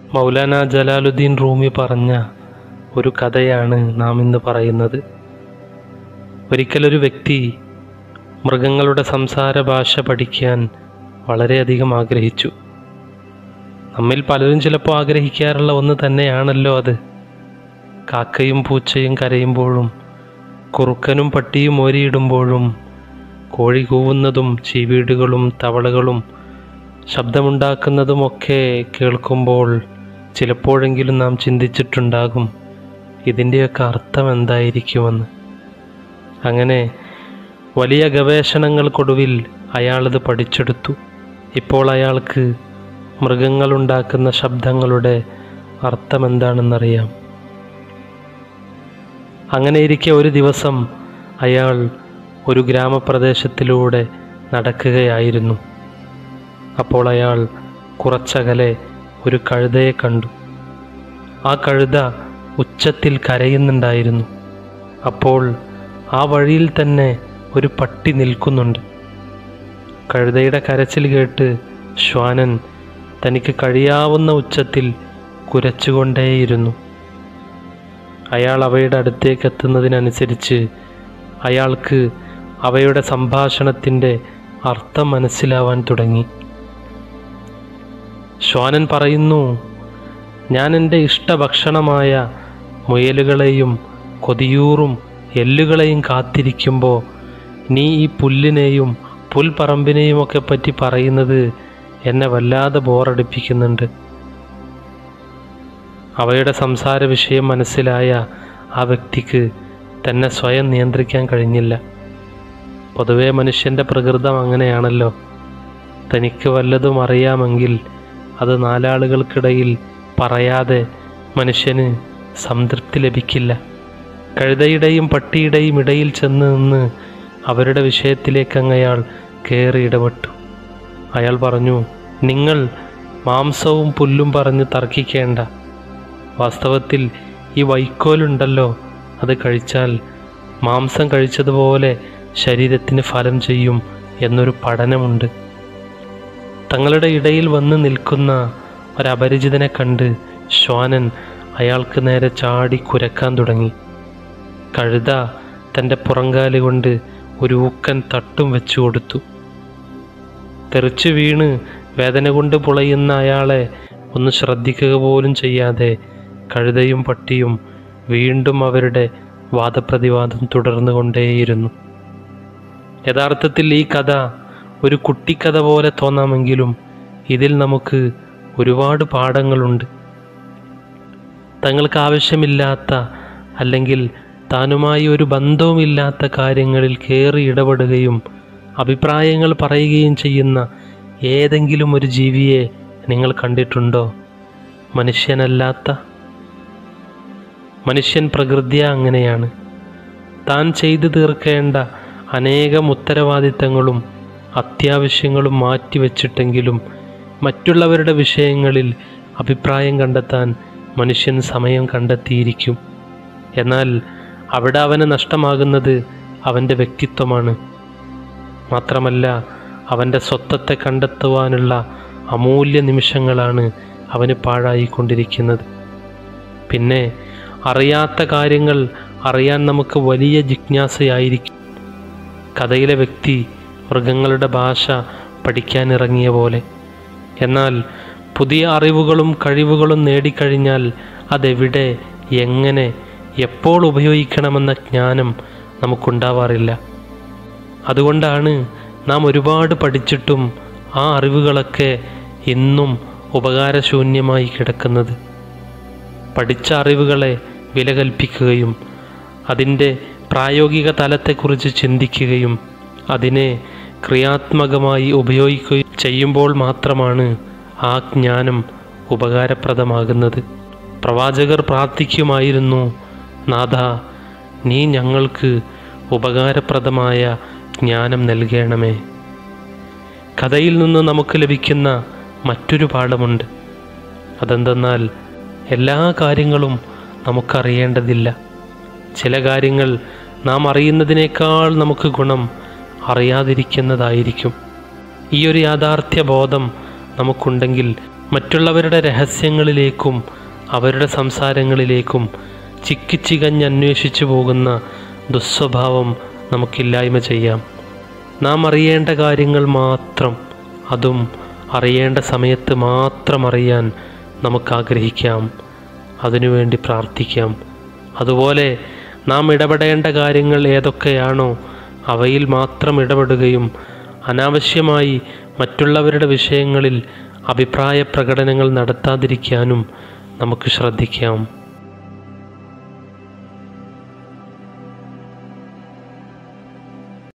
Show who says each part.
Speaker 1: മൗലാന ജലാലുദ്ദീൻ റൂമി പറഞ്ഞ ഒരു കഥയാണ് നാം ഇന്ന് പറയുന്നത് ഒരിക്കലൊരു വ്യക്തി മൃഗങ്ങളുടെ സംസാര ഭാഷ പഠിക്കാൻ വളരെയധികം ആഗ്രഹിച്ചു നമ്മിൽ പലരും ചിലപ്പോൾ ആഗ്രഹിക്കാറുള്ള ഒന്ന് തന്നെയാണല്ലോ അത് കാക്കയും പൂച്ചയും കരയുമ്പോഴും കുറുക്കനും പട്ടിയും ഓരിയിടുമ്പോഴും കോഴി കൂവുന്നതും ചീവീടുകളും തവളകളും ശബ്ദമുണ്ടാക്കുന്നതുമൊക്കെ കേൾക്കുമ്പോൾ ചിലപ്പോഴെങ്കിലും നാം ചിന്തിച്ചിട്ടുണ്ടാകും ഇതിൻ്റെയൊക്കെ അർത്ഥം എന്തായിരിക്കുമെന്ന് അങ്ങനെ വലിയ ഗവേഷണങ്ങൾക്കൊടുവിൽ അയാളത് പഠിച്ചെടുത്തു ഇപ്പോൾ അയാൾക്ക് മൃഗങ്ങളുണ്ടാക്കുന്ന ശബ്ദങ്ങളുടെ അർത്ഥം എന്താണെന്നറിയാം അങ്ങനെ ഇരിക്കെ ഒരു ദിവസം അയാൾ ഒരു ഗ്രാമപ്രദേശത്തിലൂടെ നടക്കുകയായിരുന്നു അപ്പോൾ അയാൾ കുറച്ചകലെ ഒരു കഴുതയെ കണ്ടു ആ കഴുത ഉച്ചത്തിൽ കരയുന്നുണ്ടായിരുന്നു അപ്പോൾ ആ വഴിയിൽ തന്നെ ഒരു പട്ടി നിൽക്കുന്നുണ്ട് കഴുതയുടെ കരച്ചിൽ കേട്ട് ശ്വാനൻ തനിക്ക് കഴിയാവുന്ന ഉച്ചത്തിൽ കുരച്ചുകൊണ്ടേയിരുന്നു അയാൾ അവയുടെ അടുത്തേക്ക് എത്തുന്നതിനനുസരിച്ച് അയാൾക്ക് അവയുടെ സംഭാഷണത്തിൻ്റെ അർത്ഥം മനസ്സിലാവാൻ തുടങ്ങി ശ്വാനൻ പറയുന്നു ഞാൻ എൻ്റെ ഇഷ്ടഭക്ഷണമായ മുയലുകളെയും കൊതിയൂറും എല്ലുകളെയും കാത്തിരിക്കുമ്പോൾ നീ ഈ പുല്ലിനെയും പുൽപ്പറമ്പിനെയും ഒക്കെ പറ്റി പറയുന്നത് എന്നെ വല്ലാതെ ബോറടിപ്പിക്കുന്നുണ്ട് അവയുടെ സംസാര വിഷയം മനസ്സിലായ ആ വ്യക്തിക്ക് തന്നെ സ്വയം നിയന്ത്രിക്കാൻ കഴിഞ്ഞില്ല പൊതുവെ മനുഷ്യൻ്റെ പ്രകൃതം അങ്ങനെയാണല്ലോ തനിക്ക് വല്ലതും അറിയാമെങ്കിൽ അത് നാലാളുകൾക്കിടയിൽ പറയാതെ മനുഷ്യന് സംതൃപ്തി ലഭിക്കില്ല കഴുതയുടെയും പട്ടിയുടെയും ഇടയിൽ ചെന്ന് നിന്ന് അവരുടെ വിഷയത്തിലേക്ക് അങ്ങയാൾ കയറി ഇടപെട്ടു അയാൾ പറഞ്ഞു നിങ്ങൾ മാംസവും പുല്ലും പറഞ്ഞ് തർക്കിക്കേണ്ട വാസ്തവത്തിൽ ഈ വൈക്കോലുണ്ടല്ലോ അത് കഴിച്ചാൽ മാംസം കഴിച്ചതുപോലെ ശരീരത്തിന് ഫലം ചെയ്യും എന്നൊരു പഠനമുണ്ട് തങ്ങളുടെ ഇടയിൽ വന്ന് നിൽക്കുന്ന ഒരപരിചിതനെ കണ്ട് ശ്വാനൻ അയാൾക്ക് നേരെ ചാടി കുരക്കാൻ തുടങ്ങി കഴുത തൻ്റെ പുറങ്കാല് കൊണ്ട് ഒരു ഊക്കൻ തട്ടും വെച്ചു കൊടുത്തു തെറിച്ചു വീണ് വേദന കൊണ്ട് പുളയുന്ന അയാളെ ഒന്ന് ശ്രദ്ധിക്കുക പോലും ചെയ്യാതെ കഴുതയും പട്ടിയും വീണ്ടും അവരുടെ വാദപ്രതിവാദം തുടർന്നു കൊണ്ടേയിരുന്നു യഥാർത്ഥത്തിൽ ഈ കഥ ഒരു കുട്ടിക്കഥ പോലെ തോന്നാമെങ്കിലും ഇതിൽ നമുക്ക് ഒരുപാട് പാഠങ്ങളുണ്ട് തങ്ങൾക്ക് ആവശ്യമില്ലാത്ത അല്ലെങ്കിൽ താനുമായി ഒരു ബന്ധവുമില്ലാത്ത കാര്യങ്ങളിൽ കയറി ഇടപെടുകയും അഭിപ്രായങ്ങൾ പറയുകയും ചെയ്യുന്ന ഏതെങ്കിലും ഒരു ജീവിയെ നിങ്ങൾ കണ്ടിട്ടുണ്ടോ മനുഷ്യനല്ലാത്ത മനുഷ്യൻ പ്രകൃതിയ അങ്ങനെയാണ് താൻ ചെയ്തു തീർക്കേണ്ട അനേകം ഉത്തരവാദിത്തങ്ങളും അത്യാവശ്യങ്ങളും മാറ്റിവെച്ചിട്ടെങ്കിലും മറ്റുള്ളവരുടെ വിഷയങ്ങളിൽ അഭിപ്രായം കണ്ടെത്താൻ മനുഷ്യൻ സമയം കണ്ടെത്തിയിരിക്കും എന്നാൽ അവിടെ അവന് നഷ്ടമാകുന്നത് അവൻ്റെ വ്യക്തിത്വമാണ് മാത്രമല്ല അവൻ്റെ സ്വത്വത്തെ കണ്ടെത്തുവാനുള്ള അമൂല്യ നിമിഷങ്ങളാണ് അവന് പാഴായിക്കൊണ്ടിരിക്കുന്നത് പിന്നെ അറിയാത്ത കാര്യങ്ങൾ അറിയാൻ നമുക്ക് വലിയ ജിജ്ഞാസയായിരിക്കും കഥയിലെ വ്യക്തി മൃഗങ്ങളുടെ ഭാഷ പഠിക്കാനിറങ്ങിയ പോലെ എന്നാൽ പുതിയ അറിവുകളും കഴിവുകളും നേടിക്കഴിഞ്ഞാൽ അതെവിടെ എങ്ങനെ എപ്പോൾ ഉപയോഗിക്കണമെന്ന ജ്ഞാനം നമുക്കുണ്ടാവാറില്ല അതുകൊണ്ടാണ് നാം ഒരുപാട് പഠിച്ചിട്ടും ആ അറിവുകളൊക്കെ ഇന്നും ഉപകാരശൂന്യമായി കിടക്കുന്നത് പഠിച്ച അറിവുകളെ വില കൽപ്പിക്കുകയും അതിൻ്റെ പ്രായോഗിക തലത്തെക്കുറിച്ച് ചിന്തിക്കുകയും അതിനെ ക്രിയാത്മകമായി ഉപയോഗിക്കുകയും ചെയ്യുമ്പോൾ മാത്രമാണ് ആ ജ്ഞാനം ഉപകാരപ്രദമാകുന്നത് പ്രവാചകർ പ്രാർത്ഥിക്കുമായിരുന്നു നാഥ നീ ഞങ്ങൾക്ക് ഉപകാരപ്രദമായ ജ്ഞാനം നൽകണമേ കഥയിൽ നിന്ന് നമുക്ക് ലഭിക്കുന്ന മറ്റൊരു പാഠമുണ്ട് അതെന്തെന്നാൽ എല്ലാ കാര്യങ്ങളും നമുക്കറിയേണ്ടതില്ല ചില കാര്യങ്ങൾ നാം അറിയുന്നതിനേക്കാൾ നമുക്ക് ഗുണം അറിയാതിരിക്കുന്നതായിരിക്കും ഈ ഒരു യാഥാർത്ഥ്യ ബോധം നമുക്കുണ്ടെങ്കിൽ മറ്റുള്ളവരുടെ രഹസ്യങ്ങളിലേക്കും അവരുടെ സംസാരങ്ങളിലേക്കും ചിക്കിച്ചികഞ്ഞ് അന്വേഷിച്ചു പോകുന്ന ദുസ്വഭാവം നമുക്കില്ലായ്മ ചെയ്യാം നാം അറിയേണ്ട കാര്യങ്ങൾ മാത്രം അതും അറിയേണ്ട സമയത്ത് മാത്രം അറിയാൻ നമുക്ക് ആഗ്രഹിക്കാം അതിനുവേണ്ടി പ്രാർത്ഥിക്കാം അതുപോലെ നാം ഇടപെടേണ്ട കാര്യങ്ങൾ ഏതൊക്കെയാണോ അവയിൽ മാത്രം ഇടപെടുകയും അനാവശ്യമായി മറ്റുള്ളവരുടെ വിഷയങ്ങളിൽ അഭിപ്രായ പ്രകടനങ്ങൾ നടത്താതിരിക്കാനും നമുക്ക് ശ്രദ്ധിക്കാം